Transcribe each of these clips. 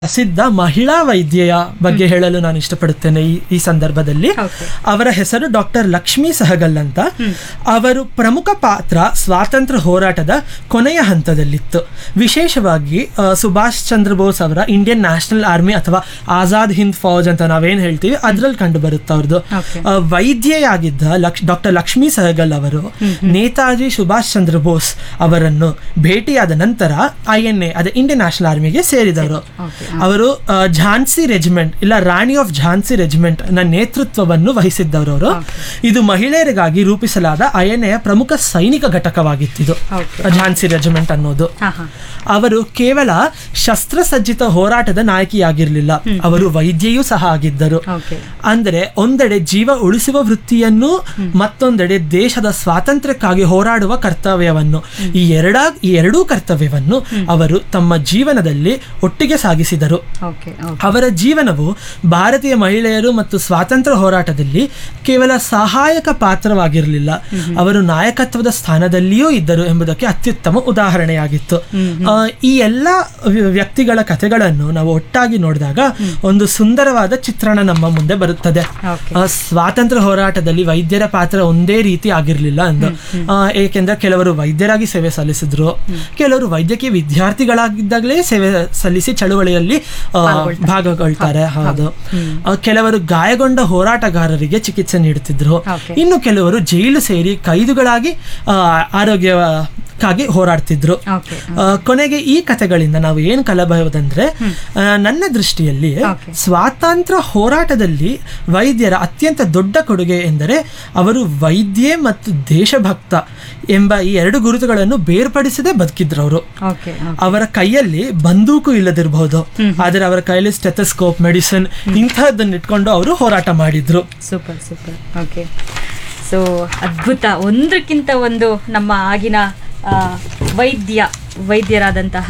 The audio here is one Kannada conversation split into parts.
ಪ್ರಸಿದ್ಧ ಮಹಿಳಾ ವೈದ್ಯೆಯ ಬಗ್ಗೆ ಹೇಳಲು ನಾನು ಇಷ್ಟಪಡುತ್ತೇನೆ ಈ ಈ ಸಂದರ್ಭದಲ್ಲಿ Okay. ಅವರ ಹೆಸರು ಡಾಕ್ಟರ್ ಲಕ್ಷ್ಮೀ ಸಹಗಲ್ ಅಂತ ಅವರು ಪ್ರಮುಖ ಪಾತ್ರ ಸ್ವಾತಂತ್ರ್ಯ ಹೋರಾಟದ ಕೊನೆಯ ಹಂತದಲ್ಲಿತ್ತು ವಿಶೇಷವಾಗಿ ಆ, ಸುಭಾಷ್ ಚಂದ್ರ ಬೋಸ್ ಅವರ ಇಂಡಿಯನ್ ನ್ಯಾಷನಲ್ ಆರ್ಮಿ ಅಥವಾ ಆಜಾದ್ ಹಿಂದ್ ಫೌಜ್ ಅಂತ ನಾವೇನ್ ಹೇಳ್ತೀವಿ ಅದ್ರಲ್ಲಿ ಕಂಡು ಬರುತ್ತೆ ಅವ್ರದ್ದು Okay. ಆ, ವೈದ್ಯೆಯಾಗಿದ್ದ ಲಕ್ಷ್ ಡಾಕ್ಟರ್ ಲಕ್ಷ್ಮೀ ಸಹಗಲ್ ಅವರು ನೇತಾಜಿ ಸುಭಾಷ್ ಚಂದ್ರ ಬೋಸ್ ಅವರನ್ನು ಭೇಟಿಯಾದ ನಂತರ ಐ ಎನ್ ಎ ಅದೇ ಇಂಡಿಯನ್ ನ್ಯಾಷನಲ್ ಆರ್ಮಿಗೆ ಸೇರಿದವರು Okay. ಅವರು ಆ, ಝಾನ್ಸಿ ರೆಜಿಮೆಂಟ್ ಇಲ್ಲ ರಾಣಿ ಆಫ್ ಝಾನ್ಸಿ ರೆಜಿಮೆಂಟ್ ನ ನೇತೃತ್ವವನ್ನು ವಹಿಸಿದ್ದವರು ಅವರು ಇದು ಮಹಿಳೆಯರಿಗಾಗಿ ರೂಪಿಸಲಾದ ಐ ಎನ್ ಎಯ ಪ್ರಮುಖ ಸೈನಿಕ ಘಟಕವಾಗಿತ್ತಿದು Okay. ಝಾನ್ಸಿ ರೆಜಿಮೆಂಟ್ ಅನ್ನೋದು ಹಾ ಹಾ ಅವರು ಕೇವಲ ಶಸ್ತ್ರಸಜ್ಜಿತ ಹೋರಾಟದ ನಾಯಕಿಯಾಗಿರಲಿಲ್ಲ ಅವರು ವೈದ್ಯೆಯೂ ಸಹ ಆಗಿದ್ದರು ಓಕೆ ಅಂದರೆ ಒಂದೆಡೆ ಜೀವ ಉಳಿಸುವ ವೃತ್ತಿಯನ್ನು ಮತ್ತೊಂದೆಡೆ ದೇಶದ ಸ್ವಾತಂತ್ರ್ಯಕ್ಕಾಗಿ ಹೋರಾಡುವ ಕರ್ತವ್ಯವನ್ನು ಈ ಎರಡ ಈ ಎರಡೂ ಕರ್ತವ್ಯವನ್ನು ಅವರು ತಮ್ಮ ಜೀವನದಲ್ಲಿ ಒಟ್ಟಿಗೆ ಸಾಗಿಸಿದರು ಓಕೆ ಓಕೆ ಅವರ ಜೀವನವು ಭಾರತೀಯ ಮಹಿಳೆಯರು ಮತ್ತು ಸ್ವಾತಂತ್ರ್ಯ ಹೋರಾಟದಲ್ಲಿ ಕೇವಲ ಸಹಾಯಕ ಪಾತ್ರವಾಗಿರಲಿಲ್ಲ ಅವರು ನಾಯಕತ್ವದ ಸ್ಥಾನದಲ್ಲಿಯೂ ಇದ್ದರು ಎಂಬುದಕ್ಕೆ ಅತ್ಯುತ್ತಮ ಉದಾಹರಣೆಯಾಗಿತ್ತು ಆ, ಈ ಎಲ್ಲ ವ್ಯ- ವ್ಯಕ್ತಿಗಳ ಕಥೆಗಳನ್ನು ನಾವು ಒಟ್ಟಾಗಿ ನೋಡಿದಾಗ ಒಂದು ಸುಂದರವಾದ ಚಿತ್ರಣ ನಮ್ಮ ಮುಂದೆ ಬರುತ್ತದೆ Okay. ಆ, ಸ್ವಾತಂತ್ರ್ಯ ಹೋರಾಟದಲ್ಲಿ ವೈದ್ಯರ ಪಾತ್ರ ಒಂದೇ ರೀತಿ ಆಗಿರಲಿಲ್ಲ ಅಂದು ಆ, ಏಕೆಂದ್ರೆ ಕೆಲವರು ವೈದ್ಯರಾಗಿ ಸೇವೆ ಸಲ್ಲಿಸಿದ್ರು ಕೆಲವರು ವೈದ್ಯಕೀಯ ವಿದ್ಯಾರ್ಥಿಗಳಾಗಿದ್ದಾಗಲೇ ಸೇವೆ ಸಲ್ಲಿಸಿ ಚಳುವಳಿಯಲ್ಲಿ ಆ, ಭಾಗಗೊಳ್ತಾರೆ ಹೌದು ಆ, ಕೆಲವರು ಗಾಯಗೊಂಡ ಹೋರಾಟಗಾರರಿಗೆ ಚಿಕಿತ್ಸೆ ನೀಡುತ್ತಿದ್ರು Okay. ಇನ್ನು ಕೆಲವರು ಜೈಲು ಸೇರಿ ಕೈದುಗಳಾಗಿ ಆ, ಆರೋಗ್ಯಕ್ಕಾಗಿ ಹೋರಾಡ್ತಿದ್ರು ಓಕೆ ಆ, ಕೊನೆಗೆ ಈ ಕಥೆಗಳಿಂದ ನಾವು ಏನು ಕಲಬಹುದಂದ್ರೆ ಆ, ನನ್ನ ದೃಷ್ಟಿಯಲ್ಲಿ Okay. ಸ್ವಾತಂತ್ರ್ಯ ಹೋರಾಟದಲ್ಲಿ ವೈದ್ಯರ ಅತ್ಯಂತ ದೊಡ್ಡ ಕೊಡುಗೆ ಎಂದರೆ ಅವರು ವೈದ್ಯೆ ಮತ್ತು ದೇಶಭಕ್ತ ಎಂಬ ಈ ಎರಡು ಗುರುತುಗಳನ್ನು ಬೇರ್ಪಡಿಸದೆ ಬದುಕಿದ್ರು ಅವರು ಓಕೆ ಅವರ ಕೈಯಲ್ಲಿ ಬಂದೂಕು ಇಲ್ಲದಿರಬಹುದು ಆದರೆ ಅವರ ಕೈಯಲ್ಲಿ ಸ್ಟೆಥಸ್ಕೋಪ್ ಮೆಡಿಸಿನ್ ಇಂತಹದ್ದನ್ನು ಇಟ್ಕೊಂಡು ಅವರು ಹೋರಾಟ ಮಾಡಿದ್ರು ಸೂಪರ್ ಸೂಪರ್ ಓಕೆ ಸೊ ಅದ್ಭುತ ಒಂದಕ್ಕಿಂತ ಒಂದು ನಮ್ಮ ಆಗಿನ ಆ, ವೈದ್ಯ ವೈದ್ಯರಾದಂತಹ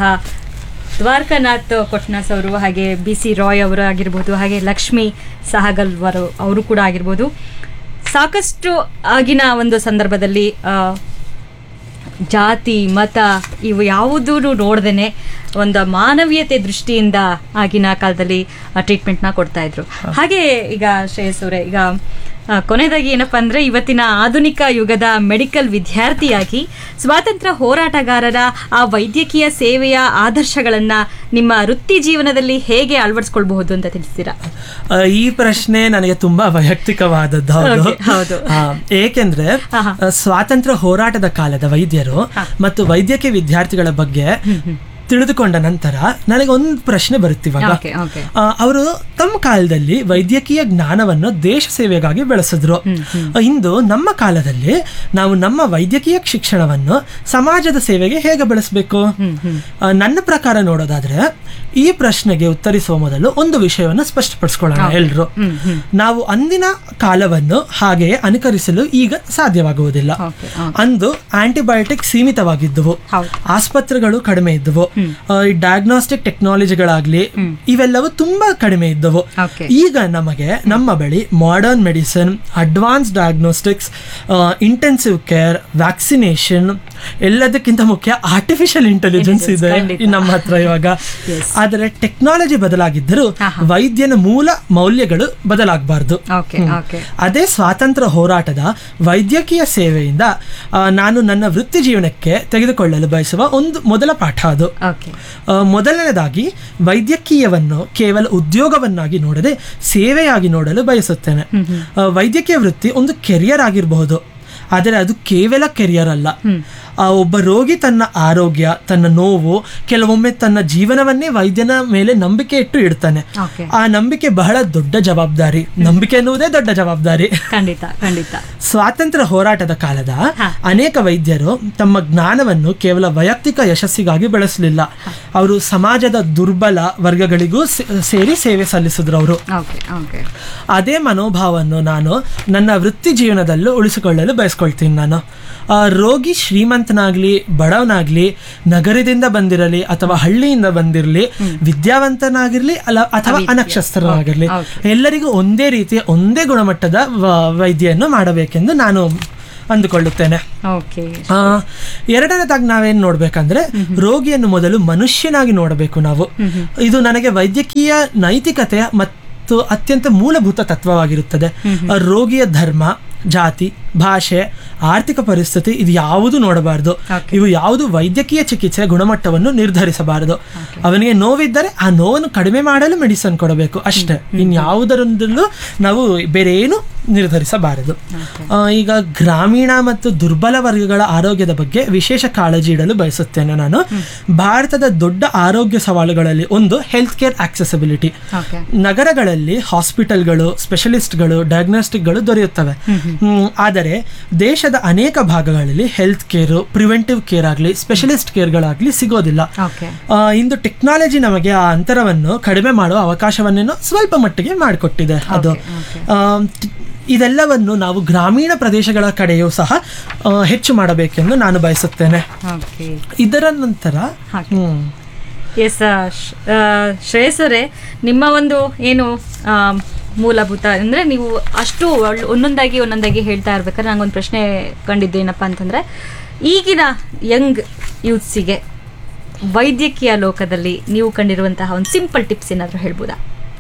ದ್ವಾರಕಾನಾಥ್ ಕೊಟ್ನಾಸ್ ಅವರು ಹಾಗೆ ಬಿ ಸಿ ರಾಯ್ ಅವರು ಆಗಿರ್ಬೋದು ಹಾಗೆ ಲಕ್ಷ್ಮಿ ಸಹಗಲ್ವರು ಅವರು ಕೂಡ ಆಗಿರ್ಬೋದು ಸಾಕಷ್ಟು ಆಗಿನ ಒಂದು ಸಂದರ್ಭದಲ್ಲಿ ಆ, ಜಾತಿ ಮತ ಇವು ಯಾವುದೂ ನೋಡ್ದೇನೆ ಒಂದು ಮಾನವೀಯತೆ ದೃಷ್ಟಿಯಿಂದ ಆಗಿನ ಕಾಲದಲ್ಲಿ ಟ್ರೀಟ್ಮೆಂಟ್ನ ಕೊಡ್ತಾ ಇದ್ರು ಹಾಗೆ ಈಗ ಶ್ರೇಯಸ್ ಅವರೇ ಈಗ ಆ, ಕೊನೆಯದಾಗಿ ಏನಪ್ಪಾ ಅಂದ್ರೆ ಇವತ್ತಿನ ಆಧುನಿಕ ಯುಗದ ಮೆಡಿಕಲ್ ವಿದ್ಯಾರ್ಥಿಯಾಗಿ ಸ್ವಾತಂತ್ರ್ಯ ಹೋರಾಟಗಾರರ ಆ ವೈದ್ಯಕೀಯ ಸೇವೆಯ ಆದರ್ಶಗಳನ್ನ ನಿಮ್ಮ ವೃತ್ತಿ ಜೀವನದಲ್ಲಿ ಹೇಗೆ ಅಳವಡಿಸ್ಕೊಳ್ಬಹುದು ಅಂತ ತಿಳಿಸ್ತೀರಾ ಆ, ಈ ಪ್ರಶ್ನೆ ನನಗೆ ತುಂಬಾ ವೈಯಕ್ತಿಕವಾದದ್ದು ಹೌದು Okay, ಹೌದು. ಆ, ಏಕೆಂದ್ರೆ ಹಾ, ಹಾ. ಆ, ಸ್ವಾತಂತ್ರ್ಯ ಹೋರಾಟದ ಕಾಲದ ವೈದ್ಯರು ಮತ್ತು ವೈದ್ಯಕೀಯ ವಿದ್ಯಾರ್ಥಿಗಳ ಬಗ್ಗೆ ತಿಳಿದುಕೊಂಡ ನಂತರ ನನಗೆ ಒಂದು ಪ್ರಶ್ನೆ ಬರುತ್ತಿವಾಗ ಓಕೆ ಓಕೆ ಅವರು ತಮ್ಮ ಕಾಲದಲ್ಲಿ ವೈದ್ಯಕೀಯ ಜ್ಞಾನವನ್ನು ದೇಶ ಸೇವೆಗಾಗಿ ಬೆಳೆಸಿದ್ರು ಇಂದು ನಮ್ಮ ಕಾಲದಲ್ಲಿ ನಾವು ನಮ್ಮ ವೈದ್ಯಕೀಯ ಶಿಕ್ಷಣವನ್ನು ಸಮಾಜದ ಸೇವೆಗೆ ಹೇಗೆ ಬಳಸಬೇಕು ಆ, ನನ್ನ ಪ್ರಕಾರ ನೋಡೋದಾದ್ರೆ ಈ ಪ್ರಶ್ನೆಗೆ ಉತ್ತರಿಸುವ ಮೊದಲು ಒಂದು ವಿಷಯವನ್ನು ಸ್ಪಷ್ಟಪಡಿಸ್ಕೊಳ್ಳೋಣ ಎಲ್ರು ನಾವು ಅಂದಿನ ಕಾಲವನ್ನು ಹಾಗೆಯೇ ಅನುಕರಿಸಲು ಈಗ ಸಾಧ್ಯವಾಗುವುದಿಲ್ಲ ಓಕೆ ಅಂದು ಆಂಟಿಬಯೋಟಿಕ್ ಸೀಮಿತವಾಗಿದ್ದವು ಹೌದು. ಆಸ್ಪತ್ರೆಗಳು ಕಡಿಮೆ ಇದ್ದವು ಆ, ಈ ಡಯಾಗ್ನೋಸ್ಟಿಕ್ ಟೆಕ್ನಾಲಜಿಗಳಾಗ್ಲಿ ಇವೆಲ್ಲವೂ ತುಂಬಾ ಕಡಿಮೆ ಇದ್ದವು ಓಕೆ ಈಗ ನಮಗೆ ನಮ್ಮ ಬಳಿ modern medicine advance diagnostics intensive care vaccination ಎಲ್ಲದಕ್ಕಿಂತ ಮುಖ್ಯ ಆರ್ಟಿಫಿಷಿಯಲ್ ಇಂಟೆಲಿಜೆನ್ಸ್ ಇದೆ ಖಂಡಿತ. ಈ ನಮ್ಮ ಹತ್ರ ಇವಾಗ Yes. ಆದರೆ ಟೆಕ್ನಾಲಜಿ ಬದಲಾಗಿದ್ದರೂ ಆಹಾ. ವೈದ್ಯನ ಮೂಲ ಮೌಲ್ಯಗಳು ಬದಲಾಗಬಾರ್ದು ಓಕೆ ಓಕೆ ಅದೇ ಸ್ವಾತಂತ್ರ್ಯ ಹೋರಾಟದ ವೈದ್ಯಕೀಯ ಸೇವೆಯಿಂದ ಆ, ನಾನು ನನ್ನ ವೃತ್ತಿ ಜೀವನಕ್ಕೆ ತೆಗೆದುಕೊಳ್ಳಲು ಬಯಸುವ ಒಂದು ಮೊದಲ ಪಾಠ ಅದು ಓಕೆ ಆ, ಮೊದಲನೇದಾಗಿ ವೈದ್ಯಕೀಯವನ್ನು ಕೇವಲ ಉದ್ಯೋಗವನ್ನಾಗಿ ನೋಡದೆ ಸೇವೆಯಾಗಿ ನೋಡಲು ಬಯಸುತ್ತೇನೆ ಆ, ವೈದ್ಯಕೀಯ ವೃತ್ತಿ ಒಂದು ಕೆರಿಯರ್ ಆಗಿರಬಹುದು ಆದರೆ ಅದು ಕೇವಲ ಕೆರಿಯರ್ ಅಲ್ಲ ಆ ಒಬ್ಬ ರೋಗಿ ತನ್ನ ಆರೋಗ್ಯ ತನ್ನ ನೋವು ಕೆಲವೊಮ್ಮೆ ತನ್ನ ಜೀವನವನ್ನೇ ವೈದ್ಯನ ಮೇಲೆ ನಂಬಿಕೆ ಇಟ್ಟು ಇಡ್ತಾನೆ ಓಕೆ ಆ ನಂಬಿಕೆ ಬಹಳ ದೊಡ್ಡ ಜವಾಬ್ದಾರಿ ನಂಬಿಕೆ ಎನ್ನುವುದೇ ದೊಡ್ಡ ಜವಾಬ್ದಾರಿ ಖಂಡಿತ ಖಂಡಿತ ಸ್ವಾತಂತ್ರ್ಯ ಹೋರಾಟದ ಕಾಲದ ಹಾ. ಅನೇಕ ವೈದ್ಯರು ತಮ್ಮ ಜ್ಞಾನವನ್ನು ಕೇವಲ ವೈಯಕ್ತಿಕ ಯಶಸ್ಸಿಗಾಗಿ ಬೆಳೆಸಲಿಲ್ಲ ಅವರು ಸಮಾಜದ ದುರ್ಬಲ ವರ್ಗಗಳಿಗೂ ಸೇ- ಸೇರಿ ಸೇವೆ ಸಲ್ಲಿಸಿದ್ರು ಅವರು ಓಕೆ ಓಕೆ ಅದೇ ಮನೋಭಾವವನ್ನು ನಾನು ನನ್ನ ವೃತ್ತಿ ಜೀವನದಲ್ಲೂ ಉಳಿಸಿಕೊಳ್ಳಲು ಬಯಸ್ಕೊಳ್ತೀನಿ ನಾನು ಆ, ರೋಗಿ ಶ್ರೀಮಂತನಾಗ್ಲಿ ಬಡವನಾಗ್ಲಿ ನಗರದಿಂದ ಬಂದಿರಲಿ ಅಥವಾ ಹಳ್ಳಿಯಿಂದ ಬಂದಿರಲಿ ವಿದ್ಯಾವಂತನಾಗಿರ್ಲಿ ಅಲ್ಲ ಅಥವಾ ಅನಕ್ಷಸ್ಥರಾಗಿರ್ಲಿ Okay. ಎಲ್ಲರಿಗೂ ಒಂದೇ ರೀತಿಯ ಒಂದೇ ಗುಣಮಟ್ಟದ ವ- ವೈದ್ಯನ್ನು ಮಾಡಬೇಕೆಂದು ನಾನು ಅಂದುಕೊಳ್ಳುತ್ತೇನೆ ಓಕೆ ಆ, ಎರಡನೇದಾಗಿ ನಾವೇನ್ ನೋಡ್ಬೇಕಂದ್ರೆ ರೋಗಿಯನ್ನು ಮೊದಲು ಮನುಷ್ಯನಾಗಿ ನೋಡಬೇಕು ನಾವು ಇದು ನನಗೆ ವೈದ್ಯಕೀಯ ನೈತಿಕತೆಯ ಮತ್ತು ಅತ್ಯಂತ ಮೂಲಭೂತ ತತ್ವವಾಗಿರುತ್ತದೆ ಆ ರೋಗಿಯ ಧರ್ಮ ಜಾತಿ ಭಾಷೆ ಆರ್ಥಿಕ ಪರಿಸ್ಥಿತಿ ಇದು ಯಾವುದು ನೋಡಬಾರದು Okay. ಇವು ಯಾವುದು ವೈದ್ಯಕೀಯ ಚಿಕಿತ್ಸೆಯ ಗುಣಮಟ್ಟವನ್ನು ನಿರ್ಧರಿಸಬಾರದು ಅವನಿಗೆ ನೋವಿದ್ದರೆ ಆ ನೋವನ್ನು ಕಡಿಮೆ ಮಾಡಲು ಮೆಡಿಸನ್ ಕೊಡಬೇಕು ಅಷ್ಟೇ ಇನ್ಯಾವುದರೊಂದಲ್ಲೂ ನಾವು ಬೇರೆ ಏನು ನಿರ್ಧರಿಸಬಾರದು ಆ, ಈಗ ಗ್ರಾಮೀಣ ಮತ್ತು ದುರ್ಬಲ ವರ್ಗಗಳ ಆರೋಗ್ಯದ ಬಗ್ಗೆ ವಿಶೇಷ ಕಾಳಜಿ ಇಡಲು ಬಯಸುತ್ತೇನೆ ನಾನು ಭಾರತದ ದೊಡ್ಡ ಆರೋಗ್ಯ ಸವಾಲುಗಳಲ್ಲಿ ಒಂದು ಹೆಲ್ತ್ ಕೇರ್ ಆಕ್ಸೆಸಿಬಿಲಿಟಿ ಓಕೆ ನಗರಗಳಲ್ಲಿ ಹಾಸ್ಪಿಟಲ್ಗಳು ಸ್ಪೆಷಲಿಸ್ಟ್ಗಳು ಡಯಾಗ್ನೋಸ್ಟಿಕ್ಗಳು ದೊರೆಯುತ್ತವೆ ಹ್ಮ್, ಆದರೆ ದೇಶದ ಅನೇಕ ಭಾಗಗಳಲ್ಲಿ ಹೆಲ್ತ್ ಕೇರು ಪ್ರಿವೆಂಟಿವ್ ಕೇರ್ ಆಗಲಿ ಸ್ಪೆಷಲಿಸ್ಟ್ ಕೇರ್ಗಳಾಗಲಿ ಸಿಗೋದಿಲ್ಲ ಓಕೆ ಆ, ಇಂದು ಟೆಕ್ನಾಲಜಿ ನಮಗೆ ಆ ಅಂತರವನ್ನು ಕಡಿಮೆ ಮಾಡುವ ಅವಕಾಶವನ್ನೇನೋ ಸ್ವಲ್ಪ ಮಟ್ಟಿಗೆ ಮಾಡಿಕೊಟ್ಟಿದೆ ಅದು ಆ, ಟ್- ಇದೆಲ್ಲವನ್ನು ನಾವು ಗ್ರಾಮೀಣ ಪ್ರದೇಶಗಳ ಕಡೆಯೂ ಸಹ ಆ, ಹೆಚ್ಚು ಮಾಡಬೇಕೆಂದು ನಾನು ಬಯಸುತ್ತೇನೆ ಓಕೆ ಇದರ ನಂತರ ಹಾಗೆ. ಹ್ಮ್ ಎಸ್ ಶ್ರೇಯಸ್ ಅವರೇ ನಿಮ್ಮ ಒಂದು ಏನು ಆ, ಮೂಲಭೂತ ಅಂದರೆ ನೀವು ಅಷ್ಟು ಒಳ್- ಒಂದೊಂದಾಗಿ ಒಂದೊಂದಾಗಿ ಹೇಳ್ತಾ ಇರ್ಬೇಕಾದ್ರೆ ನಂಗೊಂದು ಪ್ರಶ್ನೆ ಕಂಡಿದ್ದು ಏನಪ್ಪ ಅಂತಂದರೆ ಈಗಿನ ಯಂಗ್ ಯೂತ್ಸಿಗೆ ವೈದ್ಯಕೀಯ ಲೋಕದಲ್ಲಿ ನೀವು ಕಂಡಿರುವಂತಹ ಒಂದು ಸಿಂಪಲ್ ಟಿಪ್ಸ್ ಏನಾದರೂ ಹೇಳ್ಬೋದಾ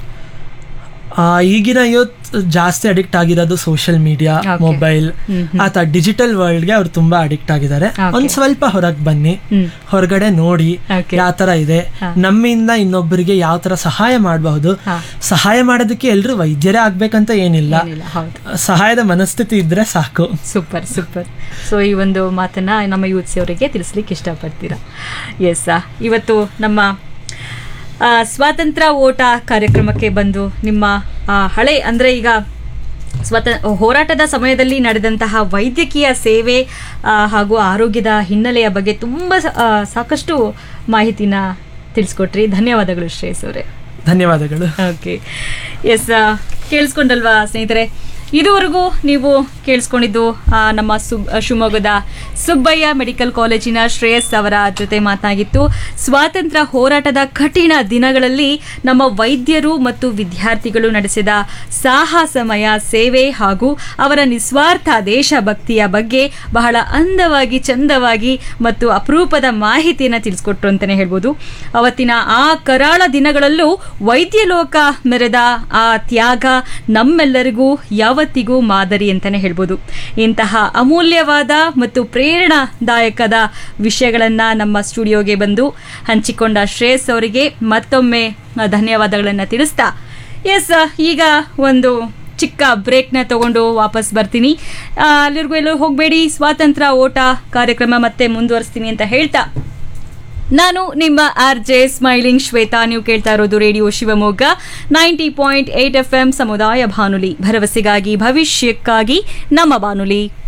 ಆ, ಈಗಿನ ಯೂತ್ ಜಾಸ್ತಿ ಅಡಿಕ್ಟ್ ಆಗಿರೋದು ಸೋಷಿಯಲ್ ಮೀಡಿಯಾ Okay. ಮೊಬೈಲ್ ಹ್ಮ್, ಆತ ಡಿಜಿಟಲ್ ವರ್ಲ್ಡ್ಗೆ ಅವ್ರು ತುಂಬಾ ಅಡಿಕ್ಟ್ ಆಗಿದ್ದಾರೆ Okay. ಒಂದ್ ಸ್ವಲ್ಪ ಹೊರಗೆ ಬನ್ನಿ ಹ್ಮ್. ಹೊರಗಡೆ ನೋಡಿ Okay. ಯಾವ ತರ ಇದೆ ಹಾ. ನಮ್ಮಿಂದ ಇನ್ನೊಬ್ಬರಿಗೆ ಯಾವ ತರ ಸಹಾಯ ಮಾಡಬಹುದು ಹಾ. ಸಹಾಯ ಮಾಡೋದಕ್ಕೆ ಎಲ್ರು ವೈದ್ಯರೇ ಆಗ್ಬೇಕಂತ ಏನಿಲ್ಲ ಏನಿಲ್ಲ ಹೌದು ಸಹಾಯದ ಮನಸ್ಥಿತಿ ಇದ್ರೆ ಸಾಕು ಸೂಪರ್ ಸೂಪರ್ ಸೊ ಈ ಒಂದು ಮಾತನ್ನ ನಮ್ಮ ಯೂತ್ಸ್ ಅವರಿಗೆ ತಿಳಿಸ್ಲಿಕ್ಕೆ ಇಷ್ಟಪಡ್ತೀರಾ ಎಸ್ ಇವತ್ತು ನಮ್ಮ ಆ, ಸ್ವಾತಂತ್ರ್ಯ ಓಟ ಕಾರ್ಯಕ್ರಮಕ್ಕೆ ಬಂದು ನಿಮ್ಮ ಆ, ಹಳೆ ಅಂದರೆ ಈಗ ಸ್ವತ ಹೋರಾಟದ ಸಮಯದಲ್ಲಿ ನಡೆದಂತಹ ವೈದ್ಯಕೀಯ ಸೇವೆ ಆ, ಹಾಗೂ ಆರೋಗ್ಯದ ಹಿನ್ನೆಲೆಯ ಬಗ್ಗೆ ತುಂಬ ಆ, ಸಾಕಷ್ಟು ಮಾಹಿತಿನ ತಿಳಿಸ್ಕೊಟ್ರಿ ಧನ್ಯವಾದಗಳು ಶ್ರೇಯಸ್ ಅವರೇ ಧನ್ಯವಾದಗಳು ಓಕೆ ಎಸ್ ಕೇಳಿಸ್ಕೊಂಡಲ್ವಾ ಸ್ನೇಹಿತರೆ ಇದುವರೆಗೂ ನೀವು ಕೇಳಿಸ್ಕೊಂಡಿದ್ದು ಆ, ನಮ್ಮ ಸು ಶಿವಮೊಗ್ಗದ ಸುಬ್ಬಯ್ಯ ಮೆಡಿಕಲ್ ಕಾಲೇಜಿನ ಶ್ರೇಯಸ್ ಅವರ ಜೊತೆ ಮಾತನಾಗಿತ್ತು ಸ್ವಾತಂತ್ರ್ಯ ಹೋರಾಟದ ಕಠಿಣ ದಿನಗಳಲ್ಲಿ ನಮ್ಮ ವೈದ್ಯರು ಮತ್ತು ವಿದ್ಯಾರ್ಥಿಗಳು ನಡೆಸಿದ ಸಾಹಸಮಯ ಸೇವೆ ಹಾಗೂ ಅವರ ನಿಸ್ವಾರ್ಥ ದೇಶಭಕ್ತಿಯ ಬಗ್ಗೆ ಬಹಳ ಅಂದವಾಗಿ ಚಂದವಾಗಿ ಮತ್ತು ಅಪರೂಪದ ಮಾಹಿತಿಯನ್ನು ತಿಳಿಸ್ಕೊಟ್ರು ಅಂತಲೇ ಹೇಳ್ಬೋದು ಅವತ್ತಿನ ಆ ಕರಾಳ ದಿನಗಳಲ್ಲೂ ವೈದ್ಯ ಲೋಕ ಮೆರೆದ ಆ ತ್ಯಾಗ ನಮ್ಮೆಲ್ಲರಿಗೂ ಯಾವತ್ತಿಗೂ ಮಾದರಿ ಅಂತಾನೆ ಹೇಳ್ಬೋದು ಇಂತಹ ಅಮೂಲ್ಯವಾದ ಮತ್ತು ಪ್ರೇರಣಾದಾಯಕದ ವಿಷಯಗಳನ್ನ ನಮ್ಮ ಸ್ಟುಡಿಯೋಗೆ ಬಂದು ಹಂಚಿಕೊಂಡ ಶ್ರೇಯಸ್ ಅವರಿಗೆ ಮತ್ತೊಮ್ಮೆ ಆ, ಧನ್ಯವಾದಗಳನ್ನು ತಿಳಿಸ್ತಾ ಎಸ್ ಈಗ ಒಂದು ಚಿಕ್ಕ ಬ್ರೇಕ್ನ ತಗೊಂಡು ವಾಪಸ್ ಬರ್ತೀನಿ ಆ, ಅಲ್ಲಿವರೆಗೂ ಎಲ್ಲೂ ಹೋಗಬೇಡಿ ಸ್ವಾತಂತ್ರ್ಯ ಓಟ ಕಾರ್ಯಕ್ರಮ ಮತ್ತೆ ಮುಂದುವರಿಸ್ತೀನಿ ಅಂತ ಹೇಳ್ತಾ ನಾನು ನಿಮ್ಮ ಆರ್ ಜೆ ಸ್ಮೈಲಿಂಗ್ ಶ್ವೇತಾ ನೀವು ಕೇಳ್ತಾ ಇರೋದು radio Shivamogga ninety point eight F M ಸಮುದಾಯ ಬಾನುಲಿ ಭರವಸೆಗಾಗಿ ಭವಿಷ್ಯಕ್ಕಾಗಿ ನಮ್ಮ ಬಾನುಲಿ